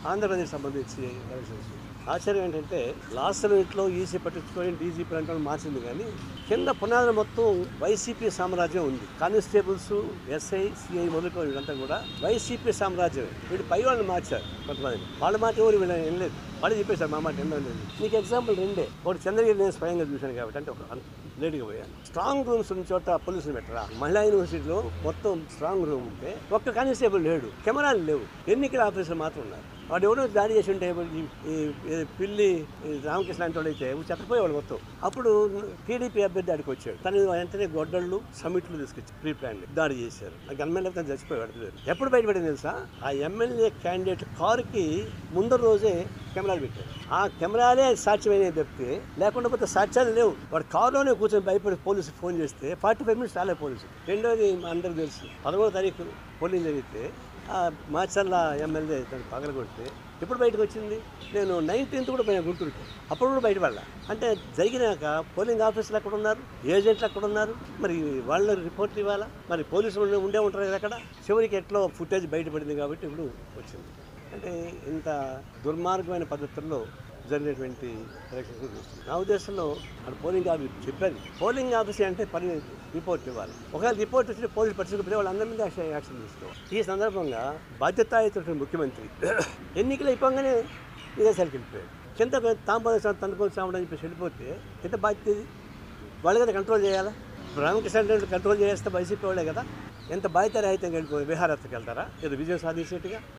ఆంధ్రప్రదేశ్ సంబంధించి ఎలక్షన్స్ ఆశ్చర్యం ఏంటంటే లాస్ట్ మినిట్లో ఈసీ పట్టించుకొని డీజీపీ అంటే మార్చింది కానీ కింద పునాదులు మొత్తం వైసీపీ సామ్రాజ్యం ఉంది కానిస్టేబుల్స్ ఎస్ఐ సిఐ మొదలుకొని వీళ్ళంతా కూడా వైసీపీ సామ్రాజ్యం వీళ్ళు పై వాళ్ళని మార్చారు కొంతమంది వాళ్ళ మాట ఎవరు వీళ్ళని వినలేదు వాళ్ళు చెప్పేశారు మా మాట ఎన్నో లేదు నీకు ఎగ్జాంపుల్ రెండే ఒకటి చంద్రగిరి నేను స్వయంగా చూశాను కాబట్టి అంటే ఒక లేడీగా పోయాను స్ట్రాంగ్ రూమ్స్ ఉన్న చోట పోలీసులు పెట్టరా మహిళా యూనివర్సిటీలో మొత్తం స్ట్రాంగ్ రూమ్ ఉంటే ఒక్క కానిస్టేబుల్ లేడు కెమెరాలు లేవు ఎన్నికల ఆఫీసర్లు మాత్రం ఉన్నారు వాడు ఎవడో దాడి చేసి ఉంటే ఈ ఈ- ఈ పిల్లి ఈ రామకృష్ణ అంటే అయితే చెత్తపోయేవాడు మొత్తం అప్పుడు టీడీపీ అభ్యర్థి ఆడికి వచ్చాడు తను వెంటనే గొడ్డళ్ళు సమిట్లు తీసుకొచ్చి ప్రీ ప్లాన్ దాడి చేశారు ఆ గన్మెన్ తను చచ్చిపోయాడు లేదు ఎప్పుడు బయటపడింది తెలుసా ఆ ఎమ్మెల్యే క్యాండిడేట్ కారుకి ముందర రోజే కెమెరాలు పెట్టారు ఆ కెమెరాలే సాక్ష్యమైన తప్పితే లేకుండా పోతే సాక్ష్యాలు లేవు వాడు కారులోనే కూర్చొని భయపడి పోలీసు ఫోన్ చేస్తే ఫార్టీ ఫైవ్ మినిట్స్ రాలే పోలీసు రెండోది మా అందరికి తెలుసు పదమూడో తారీఖు పోలింగ్ జరిగితే ఆ మాచర్ల ఎమ్మెల్యే దాన్ని పగలగొడితే ఎప్పుడు బయటకు వచ్చింది నేను నైన్టీన్త్ కూడా పోయినా గుంటూరుకి అప్పుడు కూడా బయటపడాల అంటే జరిగినాక పోలింగ్ ఆఫీసర్లు ఎక్కడ ఉన్నారు ఏజెంట్లు ఎక్కడ ఉన్నారు మరి వాళ్ళ రిపోర్ట్ ఇవ్వాలా మరి పోలీసులు ఉండే- ఉండే ఉంటారు కదా అక్కడ చివరికి ఎట్లో ఫుటేజ్ బయటపడింది కాబట్టి ఇప్పుడు వచ్చింది అంటే ఇంత దుర్మార్గమైన పద్ధతుల్లో జరిగినటువంటి ఎలక్షన్స్ చూస్తుంది నా ఉద్దేశంలో అక్కడ పోలింగ్ ఆఫీస్ చెప్పారు పోలింగ్ ఆఫీస్ అంటే పని రిపోర్ట్ ఇవ్వాలి ఒకవేళ రిపోర్ట్ వచ్చి పోలీసు పట్టించుకుంటే వాళ్ళందరి మీద యాక్షన్ యాక్షన్ తీసుకోవాలి ఈ సందర్భంగా బాధ్యతాయుతటువంటి ముఖ్యమంత్రి ఎన్నికలు అయిపోగానే విదేశాలకు వెళ్ళిపోయాడు కింద తాంబూల తనుకొని సామని చెప్పేసి వెళ్ళిపోతే ఎంత బాధ్యత ఇది వాళ్ళు కదా కంట్రోల్ చేయాలా ఇప్పుడు రామకృష్ణ రెడ్డి కంట్రోల్ చేస్తే వైసీపీ వాళ్ళే కదా ఎంత బాధ్యత రహితంగా వెళ్ళిపోయి విహారత్కి వెళ్తారా ఏదో విజయం సాధించేట్టుగా